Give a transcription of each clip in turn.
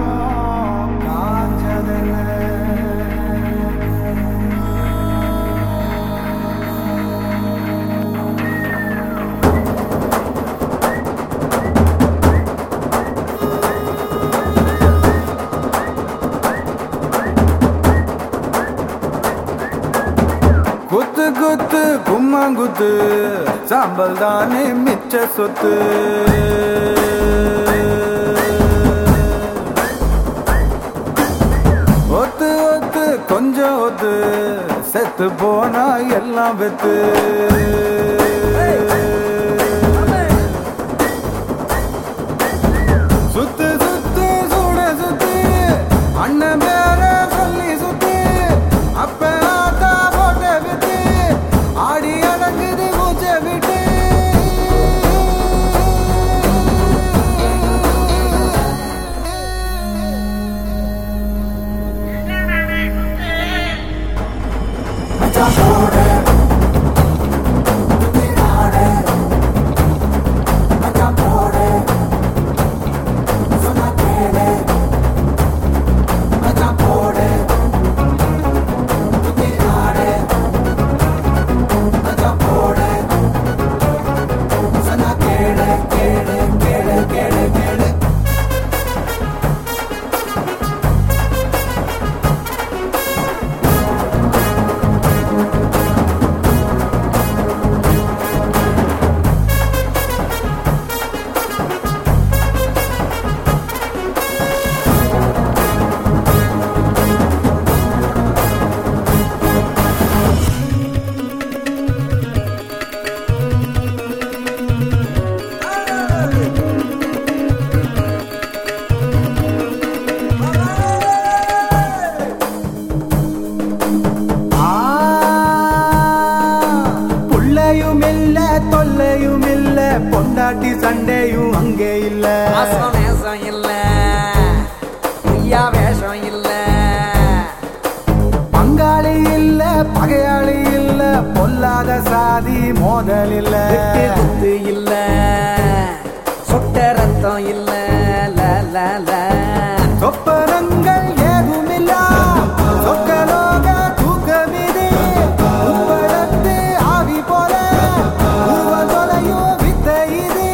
குத்து குத்து கும்மாங்குத்து சாம்பல் தானே மிச்ச சொத்து ஒத்து ஒத்து கொஞ்சம் ஒத்து செத்து போனா எல்லாம் வெத்து சுத்து சுத்து சுட சுத்து அண்ணன் பேர சொல்லி சுத்து அப்ப ஆத்தா போட்ட விட்டு ஆடி அடங்குது மூச்ச விட்டு ஆ, புள்ளையும் இல்ல தொல்லையும் இல்ல பொண்டாட்டி சண்டையும் அங்கே இல்ல மாசம் நேசம் இல்ல பொய்யா வேஷம் இல்ல பங்காளி இல்ல பகையாளி இல்ல பொல்லாத சாதி மோதல் இல்ல வெட்டு குத்து இல்ல சொட்ட ரத்தம் இல்ல ல, ல, ல. சொப்பனங்கள் ஏதுமில்ல சொக்கலோக தூக்கமிது உப்பளத்து ஆவி போல உருவ தொலையும் வித்தை இது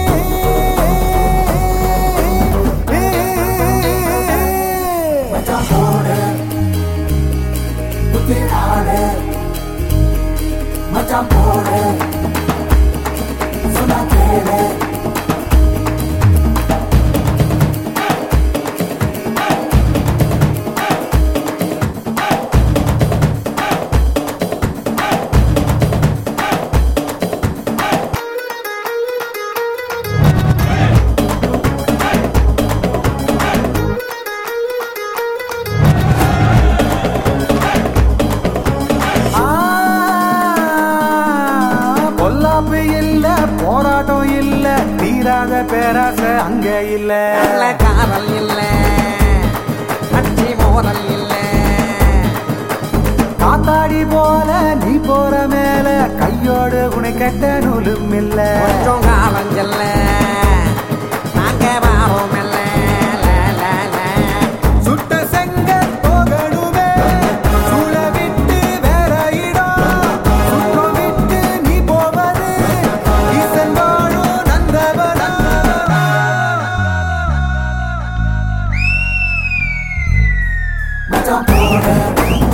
ஆ, பொல்லாப்பு இல்ல போராட்டம் இல்ல தீராத பேராசை அங்க இல்ல நல்ல காதல் இல்ல கட்சி மோதல் இல்ல காத்தாடி போல நீ போற மேல கையோடு உனை கெட்ட நூலும் இல்ல கொஞ்சம் காலம் செல்ல நாங்க வாரோம் இல்ல ல, ல, ல. சுட்ட செங்க போகணுமே சூழ விட்டு வேற இடம் சுற்றம் விட்டு நீ போவது ஈசன் வாழும் நந்தவனா மச்சான் போடு